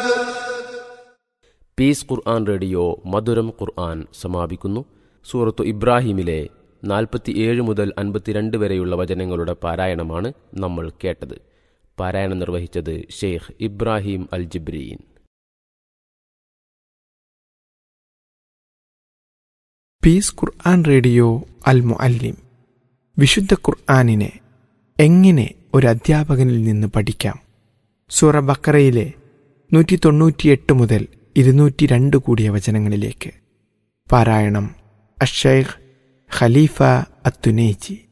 piece ഖുർആൻ radio മധുരം ഖുർആൻ സമാപിക്കുന്നു സൂറത്തു ഇബ്രാഹിമിലെ നാൽപ്പത്തിയേഴ് മുതൽ അൻപത്തിരണ്ട് വരെയുള്ള വചനങ്ങളുടെ പാരായണമാണ് നമ്മൾ കേട്ടത് പാരായണം നിർവഹിച്ചത് Sheikh Ibrahim al Jibreen peace ഖുർആൻ റേഡിയോ അൽ മുഅല്ലിം വിശുദ്ധ ഖുർആനിനെ എങ്ങനെ ഒരു അധ്യാപകനിൽ നിന്ന് പഠിക്കാം സൂറ ബക്കറയിലെ നൂറ്റി തൊണ്ണൂറ്റിയെട്ട് മുതൽ ഇരുന്നൂറ്റി രണ്ട് കൂടിയ വചനങ്ങളിലേക്ക് പാരായണം അഷൈഖ് ഖലീഫ അത്തുനേജി